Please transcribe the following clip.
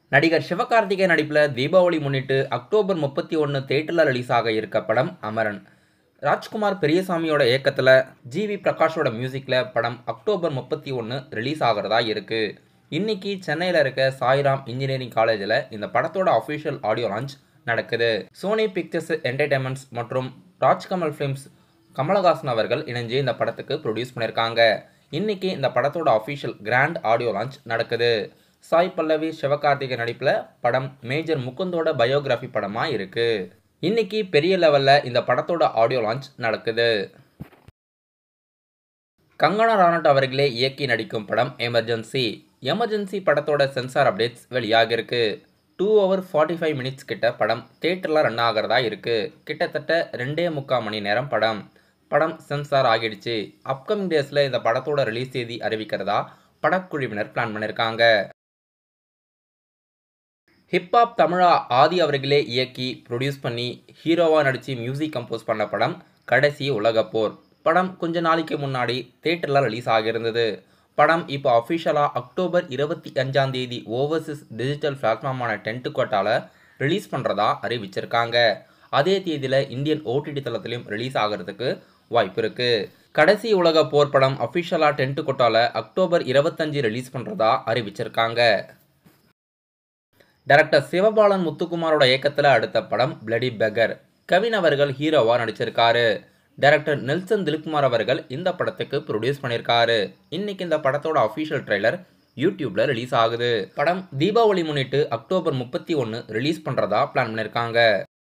நடிகர் சிவகார்த்திகேயன் நடிப்பில் தீபாவளி முன்னிட்டு அக்டோபர் முப்பத்தி ஒன்று தேட்டரில் ரிலீஸ் ஆக இருக்க படம் அமரன் ராஜ்குமார் பெரியசாமியோட இயக்கத்தில் ஜிவி பிரகாஷோட மியூசிக்கில் படம் அக்டோபர் முப்பத்தி ஒன்று ரிலீஸ் ஆகிறதா இருக்குது இன்னைக்கு சென்னையில் இருக்க சாய்ராம் இன்ஜினியரிங் காலேஜில் இந்த படத்தோட அஃபிஷியல் ஆடியோ லான்ச் நடக்குது சோனி பிக்சர்ஸ் என்டர்டைன்மெண்ட்ஸ் மற்றும் ராஜ்கமல் ஃபிலிம்ஸ் கமலஹாசன் அவர்கள் இணைஞ்சு இந்த படத்துக்கு ப்ரொடியூஸ் பண்ணியிருக்காங்க இன்னைக்கு இந்த படத்தோட அஃபிஷியல் கிராண்ட் ஆடியோ லான்ச் நடக்குது சாய் பல்லவி சிவகார்த்திகேயன் நடிப்பில் படம் மேஜர் முகுந்தோட பயோகிராஃபி படமாக இருக்குது இன்னைக்கு பெரிய லெவலில் இந்த படத்தோட ஆடியோ லான்ச் நடக்குது கங்கனா ராணட் அவர்களே இயக்கி நடிக்கும் படம் எமர்ஜென்சி எமர்ஜென்சி படத்தோட சென்சார் அப்டேட்ஸ் வெளியாகிருக்கு two hour forty five minutes கிட்ட படம் தேட்டரில் ரன் ஆகிறதா இருக்குது கிட்டத்தட்ட ரெண்டே முக்கால் மணி நேரம் படம் படம் சென்சார் ஆகிடுச்சு அப்கமிங் டேஸில் இந்த படத்தோட ரிலீஸ் தேதி அறிவிக்கிறதா படக்குழுவினர் பிளான் பண்ணியிருக்காங்க ஹிப்ஹாப் தமிழா ஆதி அவர்களே இயக்கி ப்ரொடியூஸ் பண்ணி ஹீரோவாக நடித்து மியூசிக் கம்போஸ் பண்ண படம் கடைசி உலகப்போர் படம் கொஞ்ச நாளைக்கு முன்னாடி தேட்டரில் ரிலீஸ் ஆகியிருந்தது படம் இப்போ அஃபிஷியலாக அக்டோபர் இருபத்தி அஞ்சாம் தேதி ஓவர்சீஸ் டிஜிட்டல் பிளாட்ஃபார்மான டென்ட்டு கோட்டாவில் ரிலீஸ் பண்ணுறதா அறிவிச்சிருக்காங்க அதே தேதியில் இந்தியன் ஓடிடி தளத்திலையும் ரிலீஸ் ஆகிறதுக்கு வாய்ப்பு இருக்குது கடைசி உலக போர் படம் அஃபிஷியலாக டென்ட்டு கோட்டாவில் அக்டோபர் இருபத்தஞ்சு ரிலீஸ் பண்ணுறதா அறிவிச்சிருக்காங்க டைரக்டர் சிவபாலன் முத்துக்குமாரோட இயக்கத்தில் அடுத்த படம் பிளடி பெகர் கவின் அவர்கள் ஹீரோவாக நடிச்சிருக்காரு டைரக்டர் நெல்சன் திலீப்குமார் அவர்கள் இந்த படத்துக்கு ப்ரொடியூஸ் பண்ணியிருக்காரு இன்னைக்கு இந்த படத்தோட அஃபிஷியல் ட்ரெய்லர் யூடியூப்ல ரிலீஸ் ஆகுது படம் தீபாவளி முன்னிட்டு அக்டோபர் முப்பத்தி ஒன்று ரிலீஸ் பண்ணுறதா பிளான் பண்ணியிருக்காங்க